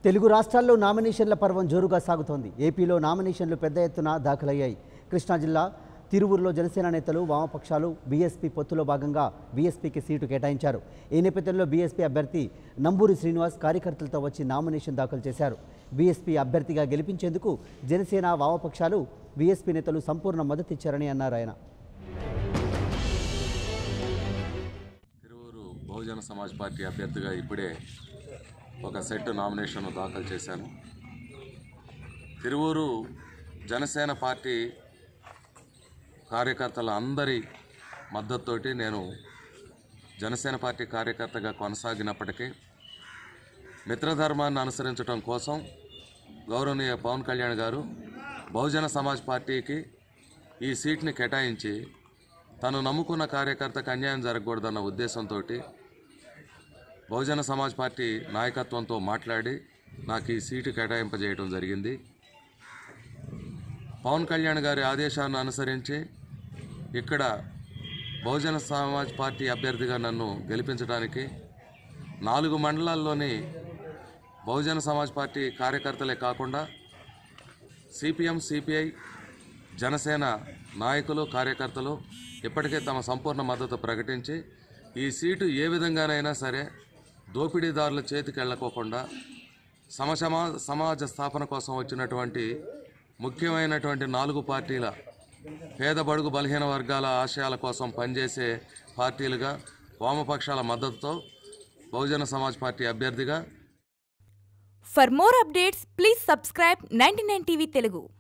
తెలుగు రాష్ట్రాల్లో నామినేషన్ల పర్వం జోరుగా సాగుతోంది ఏపీలో నామినేషన్లు పెద్ద ఎత్తున దాఖలయ్యాయి కృష్ణా జిల్లా తిరువురులో జనసేన నేతలు వామపక్షాలు బీఎస్పీ పొత్తులో భాగంగా బీఎస్పీకి సీటు కేటాయించారు ఈ నేపథ్యంలో బీఎస్పీ అభ్యర్థి నంబూరి శ్రీనివాస్ కార్యకర్తలతో వచ్చి నామినేషన్ దాఖలు చేశారు బీఎస్పీ అభ్యర్థిగా గెలిపించేందుకు జనసేన వామపక్షాలు బీఎస్పీ నేతలు సంపూర్ణ మద్దతిచ్చారని అన్నారు ఆయన తిరువూరు బహుజన సమాజ్ పార్టీ అభ్యర్థిగా ఇప్పుడే ఒక సెట్ నామినేషన్ దాఖలు చేశాను తిరువూరు జనసేన పార్టీ కార్యకర్తల అందరి మద్దతుతోటి నేను జనసేన పార్టీ కార్యకర్తగా కొనసాగినప్పటికీ మిత్రధర్మాన్ని అనుసరించడం కోసం గౌరవనీయ పవన్ కళ్యాణ్ గారు బహుజన సమాజ్ పార్టీకి ఈ సీట్ని కేటాయించి తను నమ్ముకున్న కార్యకర్తకు అన్యాయం జరగకూడదన్న ఉద్దేశంతో బహుజన సమాజ్ పార్టీ నాయకత్వంతో మాట్లాడి నాకు ఈ సీటు కేటాయింపజేయడం జరిగింది పవన్ కళ్యాణ్ గారి ఆదేశాన్ని అనుసరించి ఇక్కడ బహుజన సమాజ్ పార్టీ అభ్యర్థిగా నన్ను గెలిపించడానికి నాలుగు మండలాల్లోని బహుజన సమాజ్ పార్టీ కార్యకర్తలే కాకుండా సిపిఎం సిపిఐ జనసేన నాయకులు కార్యకర్తలు ఇప్పటికే తమ సంపూర్ణ మద్దతు ప్రకటించి ఈ సీటు ఏ విధంగానైనా సరే దోపిడీదారుల చేతికి వెళ్ళకోకుండా సమసమా సమాజ స్థాపన కోసం వచ్చినటువంటి ముఖ్యమైనటువంటి నాలుగు పార్టీల పేద బడుగు బలహీన వర్గాల ఆశయాల కోసం పనిచేసే పార్టీలుగా వామపక్షాల మద్దతుతో బహుజన సమాజ్ పార్టీ అభ్యర్థిగా For more updates, please subscribe 99 TV Telugu.